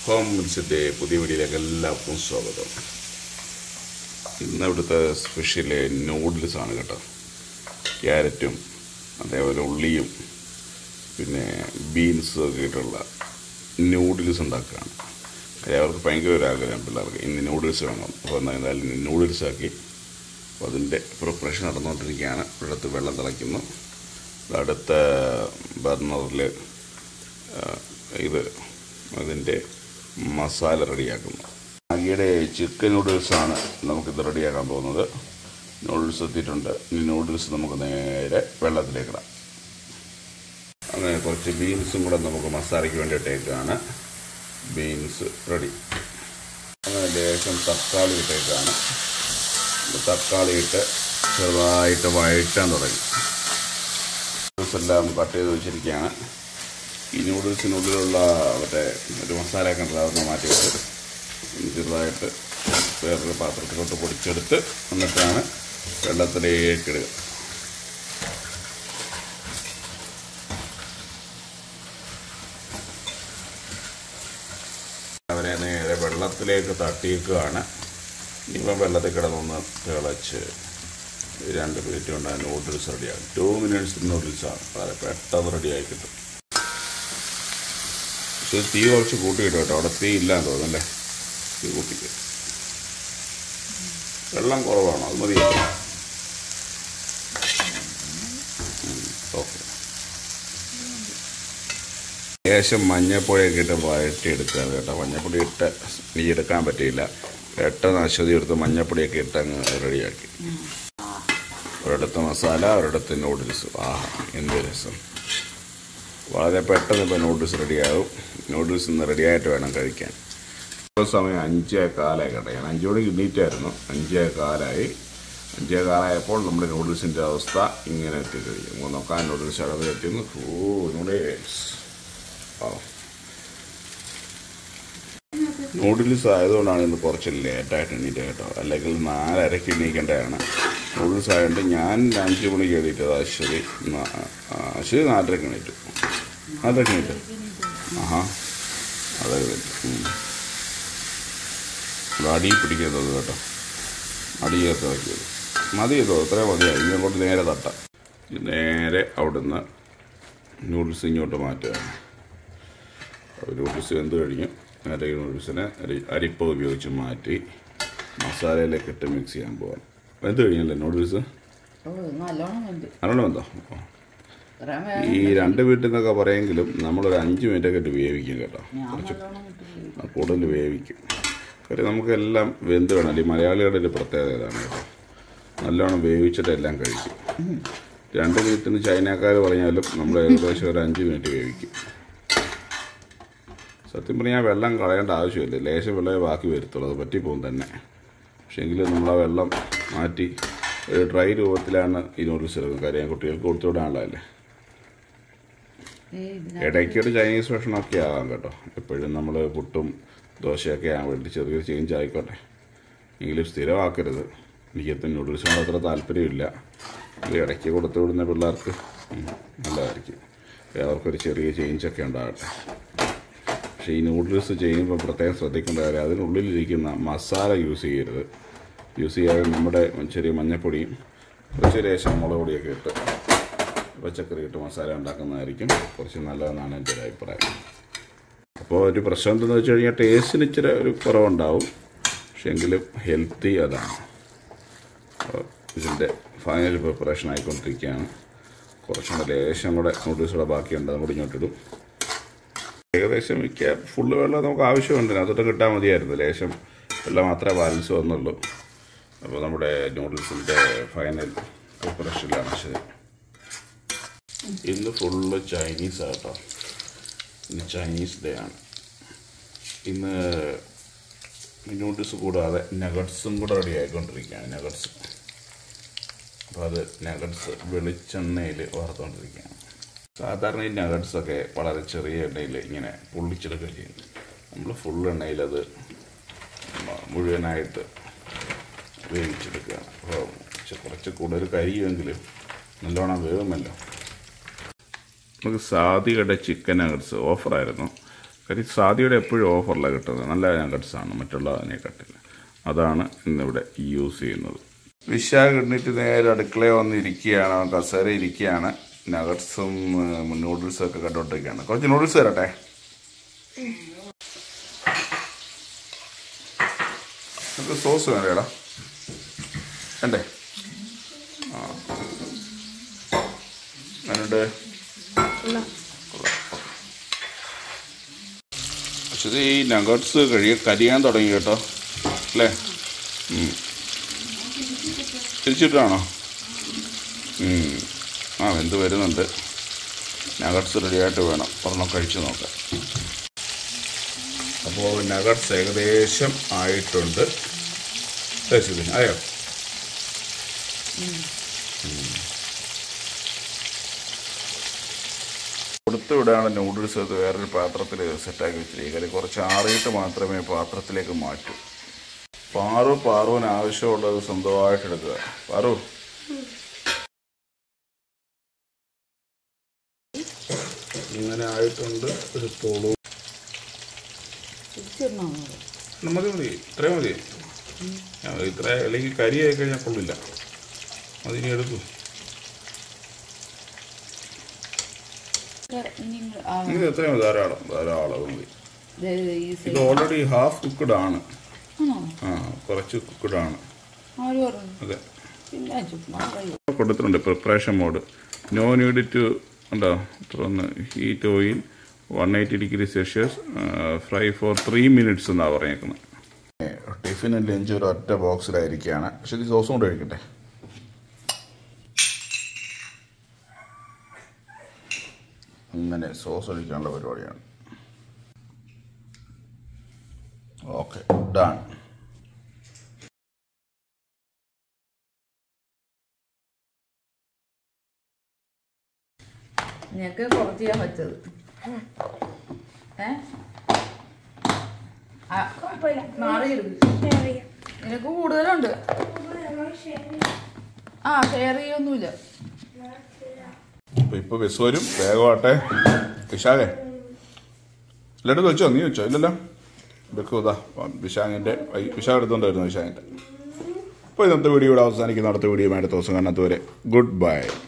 Home മിൽസിൻ്റെ പുതിയ വീഡിയോയിലേക്ക് എല്ലാവർക്കും സ്വാഗതം ഇന്ന് ഇവിടുത്തെ സ്പെഷ്യൽ നൂഡിൽസ് ആണ് കേട്ടോ ക്യാരറ്റും അതേപോലെ ഉള്ളിയും പിന്നെ ബീൻസും ഒക്കെ ഇട്ടുള്ള നൂഡിൽസ് ഉണ്ടാക്കുകയാണ് കാര്യം അവർക്ക് ഭയങ്കര ഒരു ആഗ്രഹം പിള്ളേർക്ക് ഇന്ന് നൂഡിൽസ് വേണം അപ്പോൾ എന്നാൽ എന്തായാലും ഇന്ന് നൂഡിൽസ് ആക്കി അപ്പോൾ അതിൻ്റെ പ്രിപ്പറേഷൻ നടന്നുകൊണ്ടിരിക്കുകയാണ് ഇവിടുത്തെ വെള്ളം തിളയ്ക്കുന്നു അടുത്ത ബർണറിൽ ഇത് അതിൻ്റെ മസാല റെഡിയാക്കുന്നു മാഗിയുടെ ചിക്കൻ നൂഡിൽസാണ് നമുക്കിത് റെഡിയാക്കാൻ പോകുന്നത് നൂഡിൽസ് എത്തിയിട്ടുണ്ട് ഈ നൂഡിൽസ് നമുക്ക് നേരെ വെള്ളത്തിലേക്കിടാം അങ്ങനെ കുറച്ച് ബീൻസും കൂടെ നമുക്ക് മസാലയ്ക്ക് വേണ്ടിയിട്ടേക്കാണ് ബീൻസ് റെഡി അങ്ങനെ ലേശം തക്കാളി ഇട്ടേക്കാണ് തക്കാളി ഇട്ട് ചെറുതായിട്ട് വഴറ്റാൻ തുടങ്ങി നൂഡിൽസ് എല്ലാം കട്ട് ചെയ്ത് വെച്ചിരിക്കുകയാണ് ഈ നൂഡിൽസിനുള്ളിലുള്ള മറ്റേ ഒരു മസാലയൊക്കെ ഉണ്ട് അതൊന്ന് മാറ്റി വെച്ചത് ചെറുതായിട്ട് വേറൊരു പാത്രത്തിലോട്ട് പൊടിച്ചെടുത്ത് എന്നിട്ടാണ് വെള്ളത്തിലേക്ക് ഇടുക അവരെ നേരെ വെള്ളത്തിലേക്ക് തട്ടിയേക്കുകയാണ് ഇനിയിപ്പം വെള്ളത്തിൽ കിടന്നൊന്ന് തിളച്ച് രണ്ട് മിനിറ്റ് കൊണ്ട് നൂഡിൽസ് റെഡിയാകും ടു മിനിറ്റ്സ് നൂഡിൽസാണ് വളരെ പെട്ടെന്ന് റെഡിയായി കിട്ടും പക്ഷേ തീ കുറച്ച് കൂട്ടിയിട്ട് കേട്ടോ അവിടെ തീ ഇല്ലാന്ന് തോന്നുന്നല്ലേ തീ കൂട്ടിക്ക് വെള്ളം കുറവാണോ അത് മതി ഓക്കെ ലേശം മഞ്ഞപ്പൊടിയൊക്കെ ഇട്ട് വഴറ്റിയെടുക്കുക കേട്ടോ മഞ്ഞപ്പൊടി ഇട്ട് നീ എടുക്കാൻ പറ്റിയില്ല പെട്ടെന്ന് അശ്വതി എടുത്ത് മഞ്ഞപ്പൊടിയൊക്കെ ഇട്ട് അങ്ങ് റെഡിയാക്കി ഒരിടത്ത് മസാല ഒരിടത്ത് നൂഡിൽസ് ആഹാ എന്ത് രസം വളരെ പെട്ടെന്ന് ഇപ്പോൾ നൂഡിൽസ് റെഡിയാകും നൂഡിൽസ് ഇന്ന് റെഡിയായിട്ട് വേണം കഴിക്കാൻ ഇപ്പോൾ സമയം അഞ്ചേ കാലായി കേട്ടോ ഞാൻ അഞ്ചു മണിക്ക് എണീറ്റായിരുന്നു അഞ്ചേ കാലായി അഞ്ചേ കാലായപ്പോൾ നമ്മുടെ നൂഡിൽസിൻ്റെ അവസ്ഥ ഇങ്ങനെ എത്തിക്കഴിഞ്ഞു നമുക്ക് നോക്കാൻ നൂഡിൽസ് അളവിലെത്തുന്നു ഓ നൂഡിൽസ് ആ നൂഡിൽസ് ആയതുകൊണ്ടാണ് ഇന്ന് കുറച്ച് ലേറ്റായിട്ട് എണീറ്റ് കേട്ടോ അല്ലെങ്കിൽ നാലരയ്ക്ക് എണീക്കേണ്ടതാണ് നൂഡിൽസ് ആയതുകൊണ്ട് ഞാൻ അഞ്ച് മണിക്ക് എണീറ്റത് അശ്വതി നാ- ആ, അശ്വതി നാലരയ്ക്ക് എണീറ്റു നാലരയ്ക്ക് എണീറ്റു ആഹാ അതെ അടി പിടിക്കുന്നത് കേട്ടോ അടി ചേർത്ത് വയ്ക്കുന്നത് മതി കേട്ടോ അത്രയും മതിയായി ഇനി അങ്ങോട്ട് നേരെ തട്ടാം ഇത് നേരെ അവിടുന്ന് നൂഡിൽസ് ഇങ്ങോട്ട് മാറ്റുകയാണ് നൂഡിൽസ് വെന്ത് കഴിഞ്ഞു നേരെ ഈ നൂഡിൽസിനെ അരി അരിപ്പ ഉപയോഗിച്ച് മാറ്റി മസാലയിലേക്ക് ഇട്ട് മിക്സ് ചെയ്യാൻ പോകാം വെന്ത് കഴിഞ്ഞല്ലേ നൂഡിൽസ് ഓ നല്ലോണം ഉണ്ട് നല്ലോണം വെന്തോ ഓ. ഇത്രയും ഈ രണ്ട് വീട്ടിൽ നിന്നൊക്കെ പറയുമെങ്കിലും നമ്മളൊരു അഞ്ച് മിനിറ്റൊക്കെ ഇട്ട് വേവിക്കും കേട്ടോ ഞാൻ കുറച്ച് നല്ലോണം ഇട്ട് ആ, കൂടുതൽ വേവിക്കും കാര്യം നമുക്കെല്ലാം വെന്ത് വേണം ഈ മലയാളികളുടെ ഒരു പ്രത്യേകത ഇതാണ് കേട്ടോ നല്ലോണം വേവിച്ചിട്ട് എല്ലാം കഴിക്കും രണ്ട് മിനിറ്റിന് ചൈനക്കാർ പറഞ്ഞാലും നമ്മൾ ഏകദേശം ഒരു അഞ്ച് മിനിറ്റ് വേവിക്കും സത്യം പറഞ്ഞാൽ വെള്ളം കളയേണ്ട ആവശ്യമില്ല ലേശം വെള്ളമേ ബാക്കി വരത്തുള്ളൂ അത് പറ്റിപ്പോകും തന്നെ പക്ഷേ എങ്കിലും നമ്മൾ ആ വെള്ളം മാറ്റി ഒരു ഡ്രൈ രൂപത്തിലാണ് ഈ നൂഡിൽസ് എടുക്കുന്നത് കാര്യം കുട്ടികൾക്ക് കൊടുത്തുവിടാനുള്ളതല്ലേ ഏയ് ഇതിന- ഇടയ്ക്കൊരു ചൈനീസ് ഭക്ഷണമൊക്കെ ആവാം കേട്ടോ എപ്പോഴും നമ്മൾ പുട്ടും ദോശയൊക്കെ ആകാൻ വേണ്ടി ചെറിയൊരു ചേഞ്ച് ആയിക്കോട്ടെ എങ്കിലും സ്ഥിരമാക്കരുത് എനിക്കത്തെ നൂഡിൽസിനോട് അത്ര താല്പര്യമില്ല ഇത് ഇടയ്ക്ക് കൊടുത്തു വിടുന്ന പിള്ളേർക്ക് ഉം, നല്ലതായിരിക്കും അവർക്കൊരു ചെറിയ ചേഞ്ചൊക്കെ ഉണ്ടാകട്ടെ പക്ഷേ ഈ നൂഡിൽസ് ചെയ്യുമ്പോൾ പ്രത്യേകം ശ്രദ്ധിക്കേണ്ട കാര്യം അതിനുള്ളിലിരിക്കുന്ന മസാല യൂസ് ചെയ്യരുത് യൂസ് ചെയ്യാതെ നമ്മുടെ ചെറിയ മഞ്ഞപ്പൊടിയും കുറച്ച് ലേശം മുളക് പൊടിയൊക്കെ ഇട്ട് പച്ചക്കറി ഇട്ട് മസാല ഉണ്ടാക്കുന്നതായിരിക്കും കുറച്ച് നല്ലതെന്നാണ് എൻ്റെ ഒരു അഭിപ്രായം അപ്പോൾ ഒരു പ്രശ്നം എന്തെന്ന് വെച്ച് കഴിഞ്ഞാൽ ടേസ്റ്റിന് ഇച്ചിരി ഒരു കുറവുണ്ടാവും പക്ഷെ എങ്കിലും ഹെൽത്തി അതാണ് അപ്പോൾ ഇതിൻ്റെ ഫൈനൽ പ്രിപ്പറേഷൻ ആയിക്കൊണ്ടിരിക്കുകയാണ് കുറച്ചും കൂടെ ലേശം കൂടെ നൂഡിൽസ് കൂടെ ബാക്കിയുണ്ട് അതും കൂടി ഇങ്ങോട്ടിടും ഏകദേശം മിക്ക ഫുള്ള് വെള്ളം നമുക്ക് ആവശ്യമുണ്ട് അതൊട്ട് കിട്ടാൻ മതിയായിരുന്നു ലേശം വെള്ളം മാത്രമേ ബാലൻസ് വന്നുള്ളൂ അപ്പോൾ നമ്മുടെ നൂഡിൽസിൻ്റെ ഫൈനൽ പ്രിപ്പറേഷനിലാണ് ശരി ഇന്ന് ഫുള്ള് ചൈനീസ് ആട്ടോ ഇന്ന് ചൈനീസ് ഡേ ആണ് ഇന്ന് നൂഡിൽസ് കൂടാതെ നഗട്സും കൂടെ റെഡി ആയിക്കൊണ്ടിരിക്കുകയാണ് നഗട്സ് അപ്പോൾ അത് നഗട്സ് വെളിച്ചെണ്ണയിൽ വറുത്തുകൊണ്ടിരിക്കുകയാണ് സാധാരണ ഈ നഗട്സൊക്കെ വളരെ ചെറിയ എണ്ണയിൽ ഇങ്ങനെ പൊള്ളിച്ചെടുക്കുക ചെയ്യുന്നു നമ്മൾ ഫുൾ എണ്ണയിൽ അത് മ- മുഴുവനായിട്ട് വേവിച്ചെടുക്കുകയാണ് അപ്പോൾ ചെ- കുറച്ച് കൂടുതൽ കരിയുമെങ്കിലും നല്ലോണം വേവുമല്ലോ നമുക്ക് സാദികയുടെ ചിക്കൻ നഗറ്റ്സ് ഓഫറായിരുന്നു കാര്യം സാദിയുടെ എപ്പോഴും ഓഫറിലാണ് കിട്ടുന്നത് നല്ല നഗറ്റ്സാണ് മറ്റുള്ളതിനെക്കാട്ടില്ല അതാണ് ഇന്നിവിടെ യൂസ് ചെയ്യുന്നത് വിശാഖ കിട്ടിയിട്ട് നേരെ അടുക്കളയിൽ വന്നിരിക്കുകയാണ് അവൻ കസേര ഇരിക്കുകയാണ് നഗറ്റ്സും നൂഡിൽസും ഒക്കെ കണ്ടോണ്ടിരിക്കുകയാണ് കുറച്ച് നൂഡിൽസ് തരട്ടെ നമുക്ക് സോസ് വേണ്ടേടാ വേണ്ടേ ആ എന്നുണ്ട് പക്ഷേ ഇത് ഈ നഗറ്റ്സ് കഴിയ കരിയാൻ തുടങ്ങി കേട്ടോ അല്ലേ ഉം. തിരിച്ചിട്ടാണോ ഉം. ആ വെന്ത് വരുന്നുണ്ട് നഗറ്റ്സ് റെഡിയായിട്ട് വേണം ഒരെണ്ണം കഴിച്ചു നോക്കാം അപ്പോൾ നഗറ്റ്സ് ഏകദേശം ആയിട്ടുണ്ട് ശരി ആയോ കൊടുത്തു വിടാണ് നൂഡിൽസ് അത് വേറൊരു പാത്രത്തിൽ സെറ്റാക്കി വെച്ചിരിക്കുക അതിൽ കുറച്ച് ആറിയിട്ട് മാത്രമേ പാത്രത്തിലേക്ക് മാറ്റൂ പാറു പാറുവിന് ആവശ്യമുള്ളത് സ്വന്തമായിട്ട് എടുക്കുക പാറു ഇങ്ങനെ ആയിട്ടുണ്ട് എടുത്തോളൂ തിരിച്ചിടണോ മതി മതി ഇത്രയും മതി ആ, ഇത്ര അല്ലെങ്കിൽ കരിയായി കഴിഞ്ഞാൽ കൊള്ളില്ല അതിനി എടുക്കൂ ഇനി ആ, ഇത് എത്രയും മതി ധാരാളം ധാരാളം അത് മതി ദേ ഈ ഇത് സൈഡ് ഓൾറെഡി ഹാഫ് കുക്കഡ് ആണ് ആണോ ആ കുറച്ച് കുക്കഡ് ആണ് ആര് പറഞ്ഞു അതെ പിന്നെ ചുമ്മാ പറയൂ കൊടുത്തിട്ടുണ്ട് preparation mode no need to ഉണ്ടോ തുറന്ന് heat oil one eighty degree Celsius fry four three minutes എന്നാണ് പറഞ്ഞേക്കുന്നത് ടിഫിനും ലഞ്ച് ഒരു ഒറ്റ ബോക്സിലായിരിക്കുകയാണ് പക്ഷെ ഇത് സോസും കൂടെ കഴിക്കട്ടെ ഇങ്ങനെ സോസ് ഒഴിക്കാനുള്ള പരിപാടിയാണ് ഓക്കെ ഡൺ നിനക്ക് കുറച്ച് ചെയ്യാൻ പറ്റത് ഏ ആ, മാറിയിരുന്നു നിനക്ക് കൂടുതലുണ്ട് ആ ഷെയർ ചെയ്യൊന്നുമില്ല അപ്പൊ ഇപ്പൊ ബസ് വരും വേഗമാട്ടെ വിശാഖേ ലഡു വെച്ചോ നീ വെച്ചോ ഇല്ലല്ലോ വെക്കൂതാ വിശാഖിന്റെ വിശാഖ് എടുത്തോണ്ട് വരുന്നു വിശാഖിന്റെ അപ്പോൾ ഇന്നത്തെ വീഡിയോ ഇവിടെ അവസാനിക്കുന്ന അടുത്ത വീഡിയോ അടുത്ത ദിവസം കാണാത്തവരെ ഗുഡ് ബൈ